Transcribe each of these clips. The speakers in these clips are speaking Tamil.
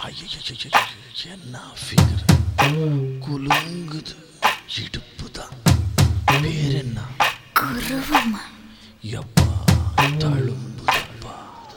ஐயையையையைய, என்ன ஃபிகர் குலுங்குது இடுப்பு தான் பேர் என்ன குருவமா எப்பா தழும்புதப்பா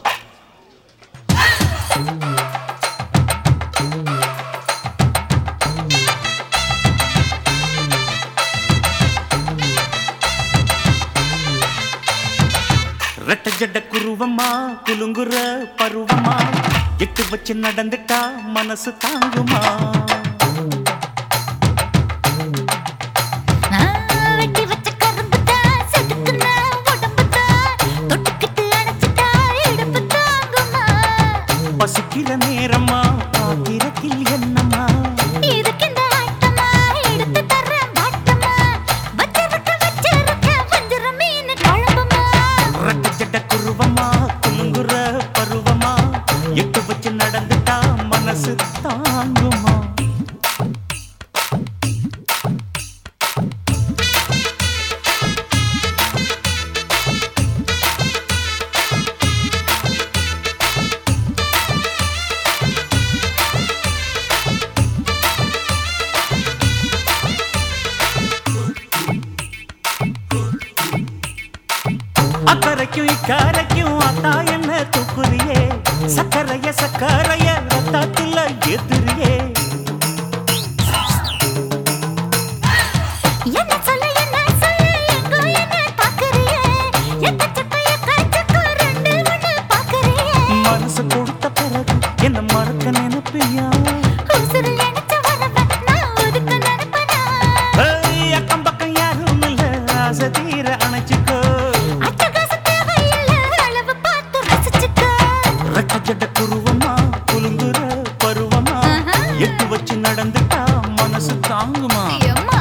ரெட்ட ஜட குருவமா குலுங்குற பருவமா எட்டு வச்சு நடந்துட்டா மனசு தாங்குமா நான் வெட்டி வச்ச கரும்பு தான் செதுக்குன உடம்பு தான் தொட்டுக்கிட்டு அணைச்சிட்டா இடுப்பு தாங்குமா பசிக்கிற நேரமா பாத்திரத்தில் என்னம்மா இதுக்கு இந்த ஆட்டமா எடுத்து தர்றேன் பாட்டமா வச்சிருக்க வச்சிருக்க வஞ்சிர மீன் குழம்புமா ரெட்ட ஜட குருவமா குலுங்குற பருவமா எட்டு வச்சு நடந்துட்டா மனசு தாங்குமா அக்கறைக்கும் இக்கரைக்கும் அத்தா என்ன தூக்குறியே சக்கரைய சக்கரைய ரத்தாத்துல எதிரியே என்ன சொல்ல என்ன சொல்ல எங்கோ என்ன பாக்குறியே எக்கச்சக்க எக்கச்சக்க ரெண்டு ஒண்ணு பாக்குறியே மனசு கொடுத்த பிறகு என்ன மறக்க நினைப்பியா உசுரு நினைச்ச வரவ நான் ஒதுக்க நினைப்பனா ஏய், அக்கம் பக்கம் யாரும் இல்ல ஆசை தீர அணைச்சுக்கோ அட்டகாச தேவையில்ல அளவு பார்த்து ரசிச்சுக்க ரெட்ட ஜட குருவமா குலுங்குற பருவமா ஆஹா. எட்டு வச்சு நடந்துட்டா மனசு தாங்குமா எம்மா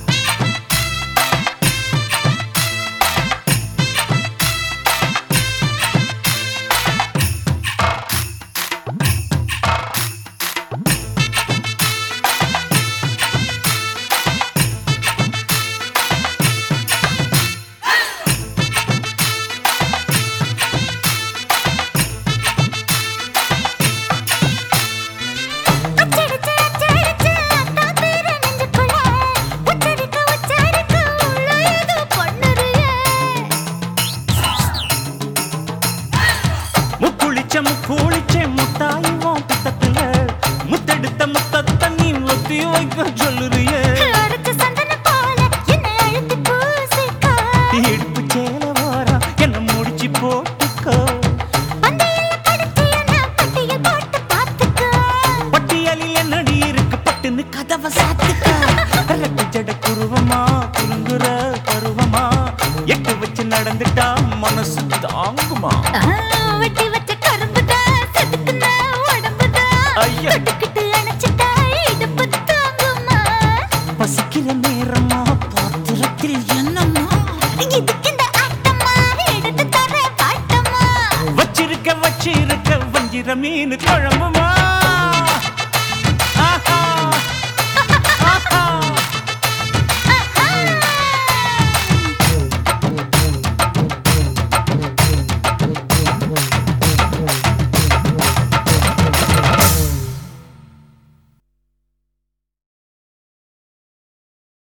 அச்சடிச்சு அச்சடிச்சு அத்தா பேர நெஞ்சுக்குள்ள உச்சரிக்க உச்சரிக்க உள்ள ஏதோ பண்ணுறியே முக்குளிச்ச முக்குளிச்ச முத்தாய் உன் பித்தத்துல முத்தெடுத்த முத்தத்தை நீ ஒத்தி வைக்க சொல்லுறியே அரைச்ச சந்தனம் போல என்னை அழுத்தி பூசிக்கோ இடுப்பு சேல வாரம் என்ன முடிச்சு போட்டுக்கோ பந்தையில படிச்சு என்ன பட்டியல் போட்டு பார்த்துக்கோ பட்டியலில் என்னடி இருக்கு பட்டுன்னு கதவை சாத்துக்கோ ரெட்ட ஜட குருவமா குலுங்குற பருவமா எட்டு வச்சு நடந்துட்டா மனசு தாங்குமா ஆ, வெட்டி வச்ச கரும்புதான் செதுக்குன உடம்புதான் ஐயா. தொட்டுக்கிட்டு அணைச்சிட்டா இடுப்பு தாங்குமா பசிக்கிற நேரமா பாத்திரத்தில் என்னம்மா இதுக்கு இந்த ஆட்டமா எடுத்து தர பாட்டமா வச்சிருக்க வச்சிருக்க வஞ்சிர மீன் குழம்புமா